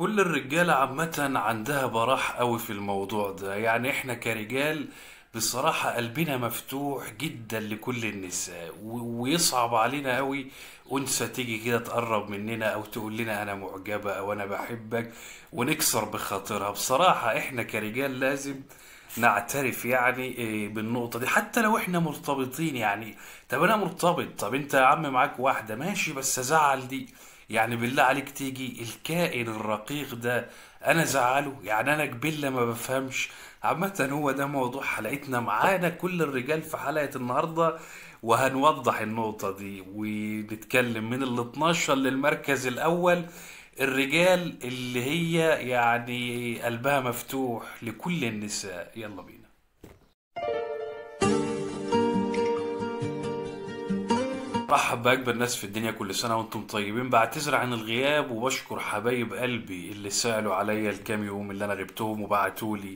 كل الرجالة عامة عندها براح قوي في الموضوع ده يعني احنا كرجال بصراحة قلبنا مفتوح جدا لكل النساء و- ويصعب علينا قوي أنثى تيجي كده تقرب مننا أو تقول لنا أنا معجبة أو أنا بحبك ونكسر بخاطرها بصراحة احنا كرجال لازم نعترف يعني إيه، بالنقطة دي حتى لو احنا مرتبطين يعني طب انا مرتبط طب انت يا عم معاك واحدة ماشي بس ازعل دي يعني بالله عليك تيجي الكائن الرقيق ده انا ازعله يعني انا جبلة ما بفهمش عامة هو ده موضوع حلقتنا معانا كل الرجال في حلقة النهاردة وهنوضح النقطة دي ونتكلم من ال 12 للمركز الأول الرجال اللي هي يعني قلبها مفتوح لكل النساء يلا بينا رحب بأكبر ناس في الدنيا كل سنة وانتم طيبين بعتذر عن الغياب وبشكر حبايب قلبي اللي سألوا عليا الكام يوم اللي أنا غبتهم وبعتولي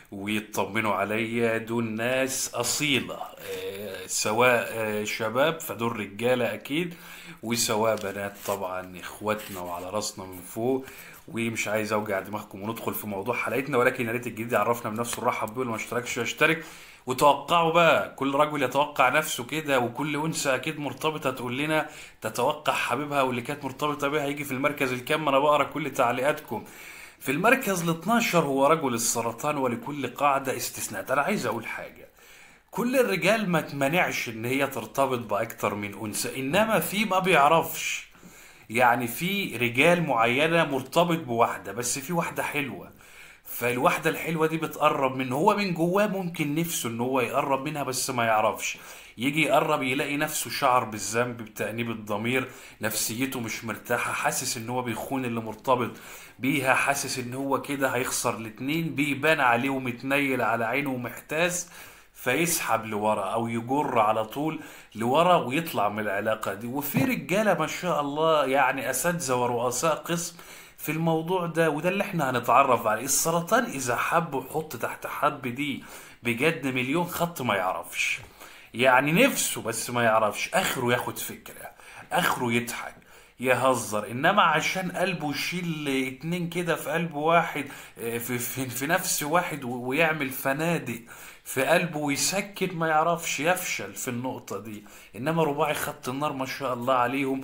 ويطمنوا عليا دول ناس أصيلة آه، سواء آه، شباب فدول رجالة أكيد وسواء بنات طبعا إخواتنا وعلى راسنا من فوق ومش عايز اوجع دماغكم وندخل في موضوع حلقتنا ولكن يا ريت الجديد يعرفنا بنفسه نرحب بيه واللي ما اشتركش يشترك وتوقعوا بقى كل رجل يتوقع نفسه كده وكل انثى اكيد مرتبطه تقول لنا تتوقع حبيبها واللي كانت مرتبطه بيها هيجي في المركز الكام انا بقرا كل تعليقاتكم في المركز ال 12 هو رجل السرطان ولكل قاعده استثناءات انا عايز اقول حاجه كل الرجال ما تمنعش ان هي ترتبط باكتر من انثى انما في ما بيعرفش يعني في رجال معينة مرتبط بواحدة بس في واحدة حلوة فالواحدة الحلوة دي بتقرب منه هو من جواه ممكن نفسه ان هو يقرب منها بس ما يعرفش يجي يقرب يلاقي نفسه شعر بالذنب بتأنيب الضمير نفسيته مش مرتاحة حاسس ان هو بيخون اللي مرتبط بيها حاسس ان هو كده هيخسر الاتنين بيبان عليه ومتنيل على عينه ومحتاس فيسحب لورا او يجر على طول لورا ويطلع من العلاقه دي وفي رجاله ما شاء الله يعني اساتذه ورؤساء قسم في الموضوع ده وده اللي احنا هنتعرف عليه السرطان اذا حب وحط تحت حب دي بجد مليون خط ما يعرفش يعني نفسه بس ما يعرفش اخره ياخد فكره اخره يضحك يهزر انما عشان قلبه يشيل اتنين كده في قلب واحد اه، في, في, في نفس واحد و- ويعمل فنادق في قلبه ويسكت ما يعرفش يفشل في النقطة دي انما رباعي خط النار ما شاء الله عليهم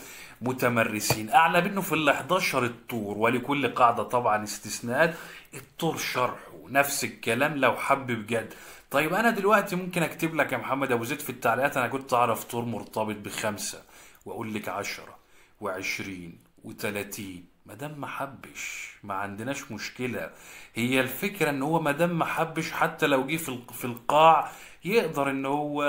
متمرسين اعلى منه في ال 11 الطور ولكل قاعدة طبعا استثناءات الطور شرحه نفس الكلام لو حب بجد طيب انا دلوقتي ممكن اكتب لك يا محمد ابو زيد في التعليقات انا كنت اعرف طور مرتبط بخمسة واقول لك عشرة وعشرين وتلاتين مادام ما حبش ما عندناش مشكلة هي الفكرة ان هو مادام ما حبش حتى لو جه في الق- في القاع يقدر ان هو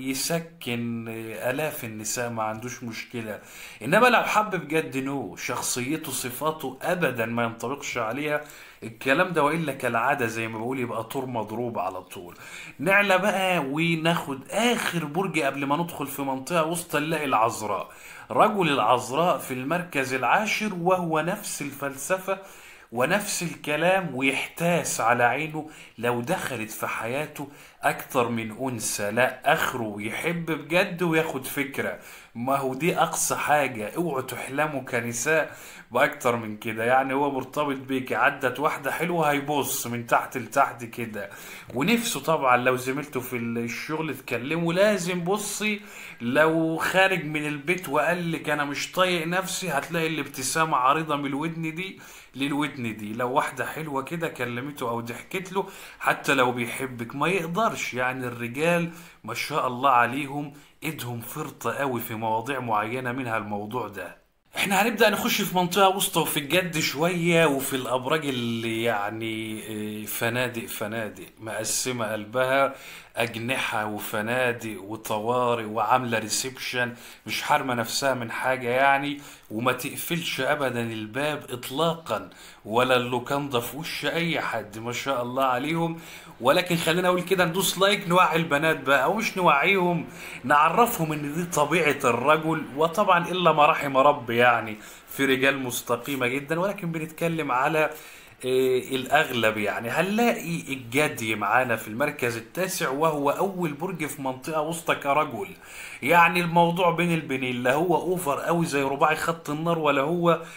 يسكن الاف النساء ما عندوش مشكلة انما لو حب بجد نو شخصيته صفاته ابدا ما ينطبقش عليها الكلام ده والا كالعاده زي ما بقول يبقى طور مضروب على طول نعلى بقى وناخد اخر برج قبل ما ندخل في منطقه وسط نلاقي العذراء رجل العذراء في المركز العاشر وهو نفس الفلسفه ونفس الكلام ويحتاس على عينه لو دخلت في حياته أكتر من أنثى لا آخره يحب بجد وياخد فكرة ما هو دي أقصى حاجة اوعوا تحلموا كنساء بأكتر من كده يعني هو مرتبط بيك عدت واحدة حلوة هيبص من تحت لتحت كده ونفسه طبعا لو زميلته في الشغل تكلمه لازم بصي لو خارج من البيت وقال لك أنا مش طايق نفسي هتلاقي الابتسامة عارضة من الودن دي للودن دي لو واحدة حلوة كده كلمته أو ضحكت له حتى لو بيحبك ما يقدرش يعني الرجال ما شاء الله عليهم ايدهم فرطة قوي في مواضيع معينة منها الموضوع ده احنا هنبدأ نخش في منطقة وسطى وفي الجد شوية وفي الأبراج اللي يعني اه، فنادق فنادق مقسمة قلبها أجنحة وفنادق وطوارئ وعاملة ريسبشن مش حارمة نفسها من حاجة يعني وما تقفلش أبدا الباب إطلاقا ولا اللوكاندا في وش أي حد ما شاء الله عليهم ولكن خلينا أقول كده ندوس لايك نوعي البنات بقى أو مش نوعيهم نعرفهم إن دي طبيعة الرجل وطبعا إلا ما رحم رب يعني في رجال مستقيمة جدا ولكن بنتكلم على إيه الأغلب يعني هنلاقي الجدي معانا في المركز التاسع وهو أول برج في منطقة وسطى كرجل يعني الموضوع بين البنين لا هو أوفر قوي زي رباعي خط النار ولا هو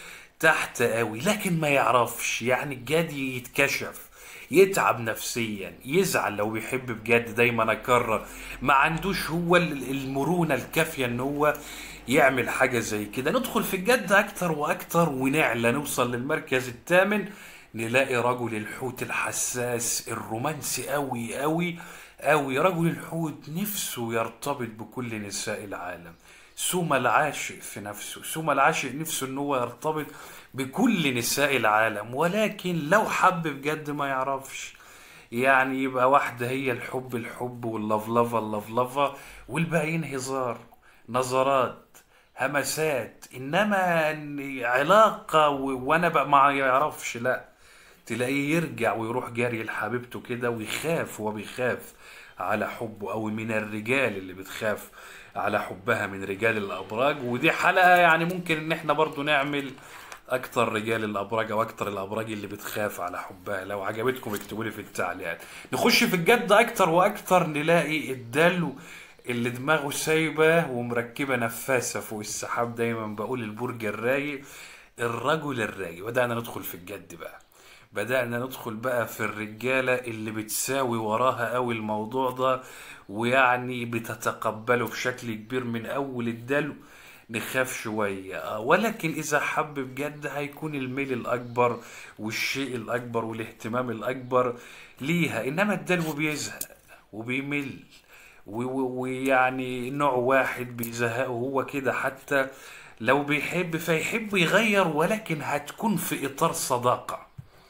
تحت قوي لكن ما يعرفش يعني الجدي يتكشف يتعب نفسيا يزعل لو بيحب بجد دايما اكرر ما عندوش هو ال- المرونة الكافية ان هو يعمل حاجة زي كده ندخل في الجد اكتر واكتر ونعلى نوصل للمركز الثامن نلاقي رجل الحوت الحساس الرومانسي قوي قوي قوي رجل الحوت نفسه يرتبط بكل نساء العالم سوما العاشق في نفسه سوما العاشق نفسه ان هو يرتبط بكل نساء العالم ولكن لو حب بجد ما يعرفش يعني يبقى واحدة هي الحب الحب واللفلفة اللفلفة والباقيين هزار نظرات همسات انما إن علاقة و... وانا بقى ما يعرفش لا تلاقيه يرجع ويروح جاري لحبيبته كده ويخاف هو بيخاف على حبه او من الرجال اللي بتخاف على حبها من رجال الابراج ودي حلقة يعني ممكن ان احنا برضو نعمل اكتر رجال الابراج او اكتر الابراج اللي بتخاف على حبها لو عجبتكم اكتبوا لي في التعليقات نخش في الجد اكتر واكتر نلاقي الدلو اللي دماغه سايبه ومركبه نفاسه فوق السحاب دايما بقول البرج الرايق الرجل الرايق بدأنا ندخل في الجد بقى بدأنا ندخل بقى في الرجالة اللي بتساوي وراها قوي الموضوع ده ويعني بتتقبله بشكل كبير من أول الدلو نخاف شوية آه، ولكن إذا حب بجد هيكون الميل الأكبر والشيء الأكبر والاهتمام الأكبر ليها إنما الدلو بيزهق وبيمل و- و- ويعني نوع واحد بيزهقه هو كده حتى لو بيحب فيحب يغير ولكن هتكون في إطار صداقة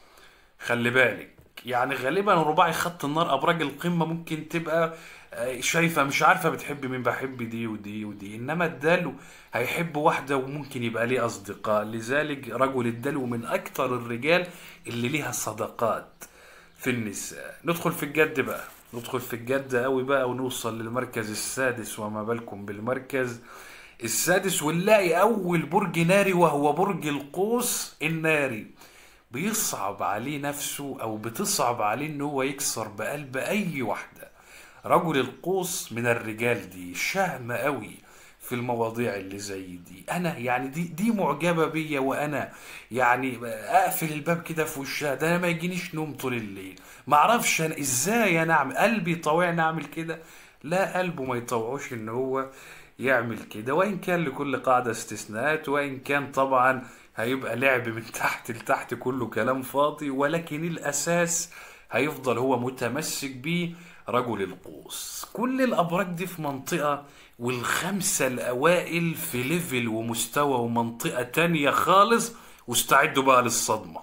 خلي بالك يعني غالبا رباعي خط النار ابراج القمه ممكن تبقى آه، شايفه مش عارفه بتحب مين بحب دي ودي ودي انما الدلو هيحب واحده وممكن يبقى ليه اصدقاء لذلك رجل الدلو من اكتر الرجال اللي ليها صداقات في النساء ندخل في الجد بقى ندخل في الجد قوي بقى ونوصل للمركز السادس وما بالكم بالمركز السادس ونلاقي اول برج ناري وهو برج القوس الناري بيصعب عليه نفسه او بتصعب عليه ان هو يكسر بقلب اي واحدة رجل القوس من الرجال دي شهم قوي في المواضيع اللي زي دي انا يعني دي دي معجبة بيا وانا يعني اقفل الباب كده في وشها ده انا ما يجينيش نوم طول الليل ما اعرفش انا ازاي انا اعمل قلبي طوعني اعمل كده لا قلبه ما يطوعوش ان هو يعمل كده وان كان لكل قاعدة استثناءات وان كان طبعا هيبقى لعب من تحت لتحت كله كلام فاضي ولكن الاساس هيفضل هو متمسك بيه رجل القوس كل الابراج دي في منطقة والخمسة الاوائل في ليفل ومستوى ومنطقة تانية خالص واستعدوا بقى للصدمة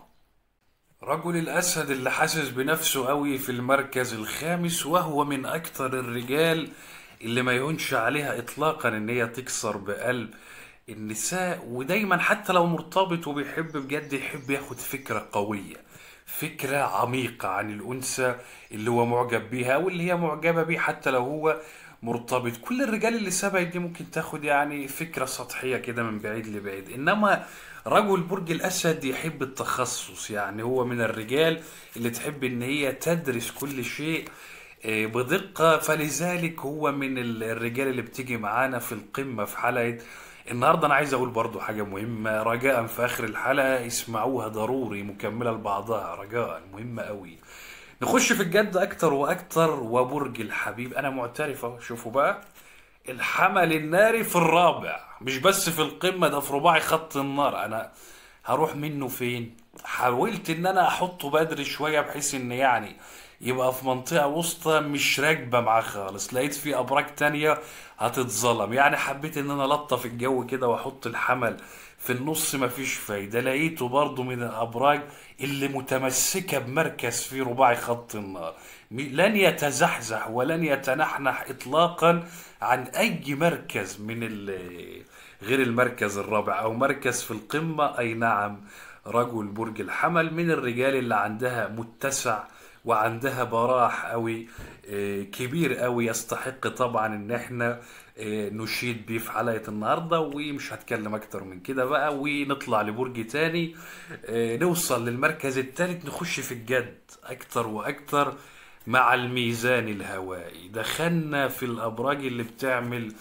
رجل الأسد اللي حاسس بنفسه قوي في المركز الخامس وهو من أكثر الرجال اللي ما يهونش عليها إطلاقا إن هي تكسر بقلب النساء ودايما حتى لو مرتبط وبيحب بجد يحب ياخد فكرة قوية فكرة عميقة عن الأنثى اللي هو معجب بيها أو اللي هي معجبة بيه حتى لو هو مرتبط كل الرجال اللي سبقت دي ممكن تاخد يعني فكرة سطحية كده من بعيد لبعيد إنما رجل برج الأسد يحب التخصص يعني هو من الرجال اللي تحب إن هي تدرس كل شيء آه، بدقة فلذلك هو من ال- الرجال اللي بتيجي معانا في القمة في حلقة النهاردة أنا عايز أقول برضو حاجة مهمة رجاء في آخر الحلقة اسمعوها ضروري مكملة لبعضها رجاء مهمة قوي نخش في الجد أكتر وأكتر وبرج الحبيب أنا معترف أهو شوفوا بقى الحمل الناري في الرابع مش بس في القمة ده في رباعي خط النار أنا هروح منه فين حاولت ان انا احطه بدري شوية بحيث ان يعني يبقى في منطقة وسطى مش راكبة معاه خالص لقيت في ابراج تانية هتتظلم يعني حبيت ان انا لطف الجو كده واحط الحمل في النص مفيش فايدة لقيته برضو من الابراج اللي متمسكة بمركز في رباعي خط النار م- لن يتزحزح ولن يتنحنح اطلاقا عن اي مركز من ال- غير المركز الرابع او مركز في القمة اي نعم رجل برج الحمل من الرجال اللي عندها متسع وعندها براح قوي آه، كبير قوي يستحق طبعا ان احنا آه، نشيد بيه في حلقة النهاردة ومش هتكلم اكتر من كده بقى ونطلع لبرج تاني آه، نوصل للمركز الثالث نخش في الجد اكتر واكتر مع الميزان الهوائي دخلنا في الابراج اللي بتعمل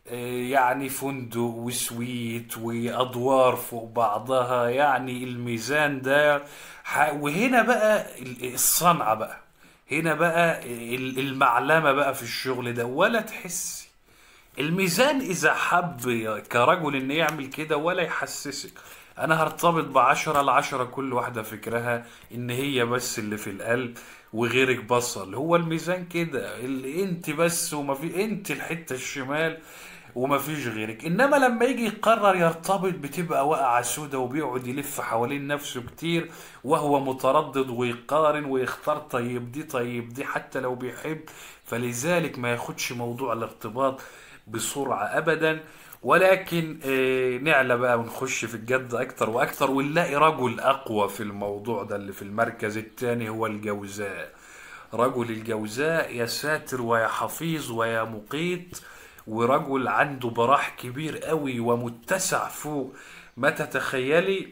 آه، يعني فندق وسويت وادوار فوق بعضها يعني الميزان ده ح- وهنا بقى ال- الصنعة بقى هنا بقى ال- المعلمة بقى في الشغل ده ولا تحسي الميزان اذا حب كرجل ان يعمل كده ولا يحسسك انا هرتبط بعشرة العشرة كل واحدة فكرها ان هي بس اللي في القلب وغيرك بصل هو الميزان كده ال- انت بس وما في انت الحتة الشمال وما فيش غيرك انما لما يجي يقرر يرتبط بتبقى واقعة سودة وبيقعد يلف حوالين نفسه كتير وهو متردد ويقارن ويختار طيب دي طيب دي حتى لو بيحب فلذلك ما ياخدش موضوع الارتباط بسرعة ابدا ولكن آه، نعلى بقى ونخش في الجد اكتر واكتر ونلاقي رجل اقوى في الموضوع ده اللي في المركز الثاني هو الجوزاء رجل الجوزاء يا ساتر ويا حفيظ ويا مقيت ورجل عنده براح كبير قوي ومتسع فوق ما تتخيلي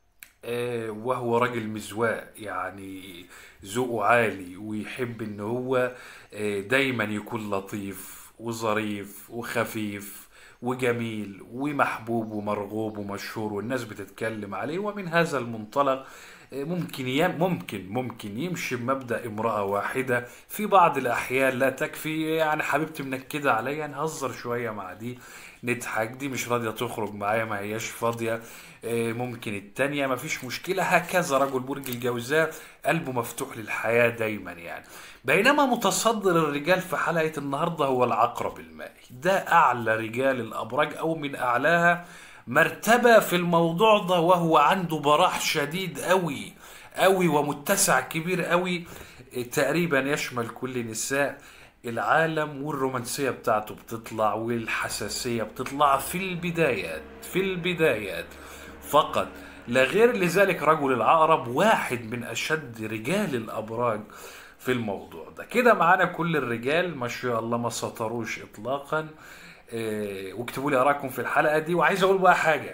آه، وهو راجل مزواق يعني ذوقه عالي ويحب ان هو آه، دايما يكون لطيف وظريف وخفيف وجميل ومحبوب ومرغوب ومشهور والناس بتتكلم عليه ومن هذا المنطلق آه، ممكن يم ممكن ممكن يمشي بمبدأ امرأة واحدة في بعض الأحيان لا تكفي يعني حبيبتي منكدة عليا نهزر شوية مع دي نضحك دي مش راضية تخرج معايا ما هياش فاضية آه، ممكن التانية ما فيش مشكلة هكذا رجل برج الجوزاء قلبه مفتوح للحياة دايما يعني بينما متصدر الرجال في حلقة النهاردة هو العقرب المائي ده أعلى رجال الأبراج أو من أعلاها مرتبة في الموضوع ده وهو عنده براح شديد قوي قوي ومتسع كبير قوي آه، تقريبا يشمل كل نساء العالم والرومانسية بتاعته بتطلع والحساسية بتطلع في البدايات في البدايات فقط لا غير لذلك رجل العقرب واحد من أشد رجال الأبراج في الموضوع ده كده معانا كل الرجال ما شاء الله ما سطروش إطلاقا إيه، واكتبوا لي آراءكم في الحلقة دي وعايز أقول بقى حاجة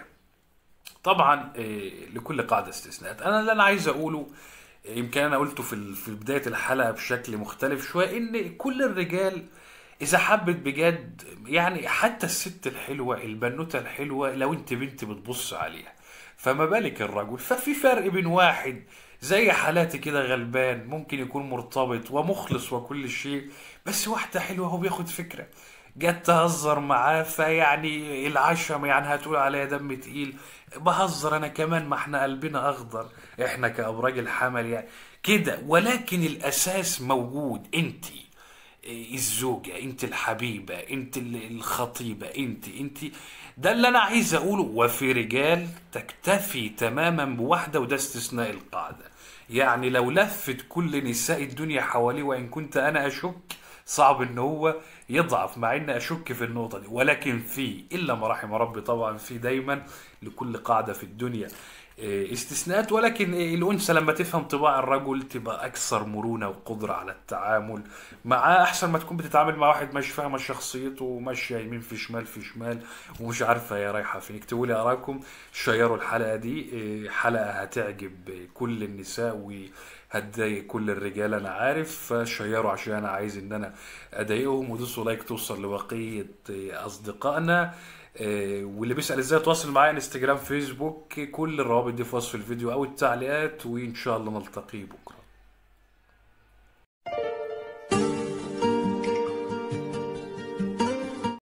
طبعا إيه، لكل قاعدة استثناءات انا اللي انا عايز اقوله إيه، يمكن انا قلته في ال- في بداية الحلقة بشكل مختلف شوية ان كل الرجال اذا حبت بجد يعني حتى الست الحلوة البنوتة الحلوة لو انت بنت بتبص عليها فما بالك الرجل ففي فرق بين واحد زي حالاتي كده غلبان ممكن يكون مرتبط ومخلص وكل شيء بس واحدة حلوة هو بياخد فكرة جت تهزر معاه فيعني العشم يعني هتقول عليا دم تقيل بهزر انا كمان ما احنا قلبنا اخضر احنا كابراج الحمل يعني كده ولكن الاساس موجود انتي الزوجة انت الحبيبة انت ال- الخطيبة انت انت ده اللي انا عايز اقوله وفي رجال تكتفي تماما بواحدة وده استثناء القاعدة يعني لو لفت كل نساء الدنيا حواليه وان كنت انا اشك صعب ان هو يضعف مع ان اشك في النقطة دي ولكن في الا ما رحم ربي طبعا في دايما لكل قاعدة في الدنيا إيه، استثناءات ولكن إيه، الأنثى لما تفهم طباع الرجل تبقى أكثر مرونة وقدرة على التعامل معاه أحسن ما تكون بتتعامل مع واحد مش فاهمة شخصيته وماشية يمين في شمال في شمال ومش عارفة هي رايحة فين اكتبوا لي آراءكم شيروا الحلقة دي إيه، حلقة هتعجب كل النساء وهتضايق كل الرجال أنا عارف فشيروا عشان أنا عايز إن أنا أضايقهم ودوسوا لايك توصل لبقية إيه، أصدقائنا آه، واللي بيسأل ازاي يتواصل معايا انستجرام فيسبوك كل الروابط دي في وصف الفيديو او التعليقات وان شاء الله نلتقي بكره